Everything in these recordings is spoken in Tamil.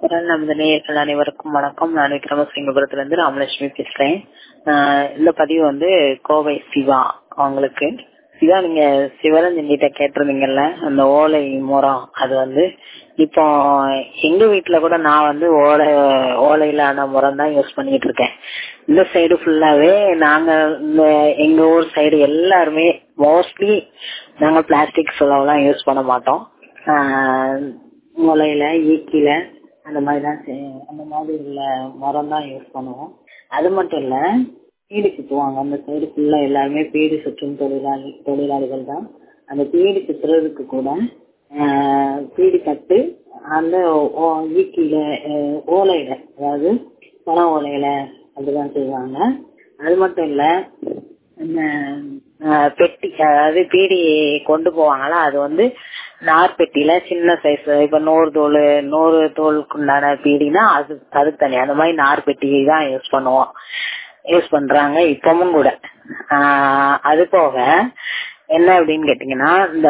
குரல் நமது நேயர்கள் அனைவருக்கும் வணக்கம் நான் விக்ரமசிங்கபுரத்துல இருந்து ராமலட்சுமி பேசுறேன் ஆஹ் இந்த பதிவு வந்து கோவை சிவா அவங்களுக்கு சிவா நீங்க சிவரஞ்சன் கிட்ட கேட்டிருந்தீங்கல்ல அந்த ஓலை முறம் அது வந்து இப்போ எங்க வீட்டுல கூட நான் வந்து ஓலை ஓலையிலான முறம் தான் யூஸ் பண்ணிட்டு இருக்கேன் இந்த சைடு ஃபுல்லாவே நாங்க இந்த எங்க ஊர் சைடு எல்லாருமே மோஸ்ட்லி நாங்க பிளாஸ்டிக் சுலவெல்லாம் யூஸ் பண்ண மாட்டோம் ஆஹ் முளையில ஈக்கில அந்த மாதிரி தான் செய்- அந்த மாதிரி உள்ள மரம் தான் யூஸ் பண்ணுவோம் அது மட்டும் இல்ல பீடி சுத்துவாங்க அந்த சைடு ஃபுல்லா எல்லாருமே பீடி சுற்றும் தொழிலாளி தொழிலாளிகள் தான் அந்த பீடி சுத்துறதுக்கு கூட ஆஹ், பீடி கட்டு அந்த ஓ- ஈக்கில ஆஹ், ஓலையில அதாவது பழ ஓலையில அப்படிதான் செய்வாங்க அது மட்டும் இல்ல இந்த ஆஹ், பெட்டி அதாவது பீடி கொண்டு போவாங்களா அது வந்து நார் பெட்டியில சின்ன சைஸ் இப்ப நூறு தோல் நூறு தோலுக்கு உண்டான பீடினா அது அது தனி அந்த மாதிரி நார் பெட்டி தான் யூஸ் பண்ணுவோம் யூஸ் பண்றாங்க இப்பவும் கூட ஆஹ், அது போக என்ன அப்படின்னு கேட்டீங்கன்னா இந்த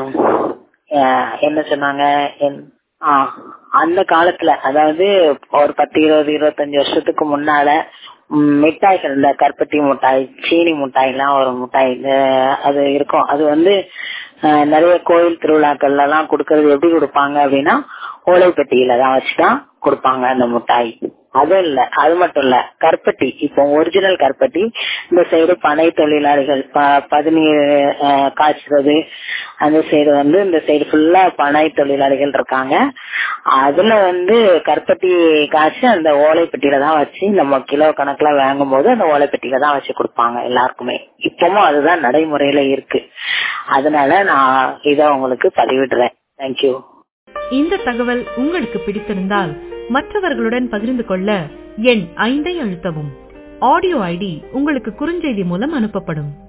ஆஹ், என்ன சொன்னாங்க என்- ஆ, அந்த காலத்துல அதாவது ஒரு பத்து இருபது இருபத்தஞ்சு வருஷத்துக்கு முன்னால ம், மிட்டாய்கள் இந்த கருப்பட்டி மிட்டாய் சீனி மிட்டாய் எல்லாம் ஒரு மிட்டாய் இந்த அது இருக்கும் அது வந்து அஹ், நிறைய கோயில் திருவிழாக்கள்ல எல்லாம் கொடுக்கறது எப்படி கொடுப்பாங்க அப்படின்னா ஓலை பெட்டியில தான் வச்சுதான் கொடுப்பாங்க அந்த மிட்டாய் அது இல்ல அது மட்டும் இல்ல கருப்பட்டி இப்போ ஒரிஜினல் கருப்பட்டி இந்த சைடு பனை தொழிலாளிகள் ப- பதநீர் அஹ், காய்ச்சுறது அந்த சைடு வந்து இந்த சைடு ஃபுல்லா பனை தொழிலாளிகள் இருக்காங்க அதுல வந்து கருப்பட்டி காய்ச்சி அந்த ஓலைப்பெட்டியில தான் வச்சு நம்ம கிலோ கணக்குல வாங்கும் போது அந்த ஓலைப்பெட்டியில தான் வச்சு கொடுப்பாங்க எல்லாருக்குமே இப்பவும் அதுதான் நடைமுறையில இருக்கு அதனால நான் இத உங்களுக்கு பதிவிடுறேன் தேங்க்யூ இந்த தகவல் உங்களுக்கு பிடித்திருந்தால் மற்றவர்களுடன் பகிர்ந்து கொள்ள எண் ஐந்தை அழுத்தவும் ஆடியோ ஐடி உங்களுக்கு குறுஞ்செய்தி மூலம் அனுப்பப்படும்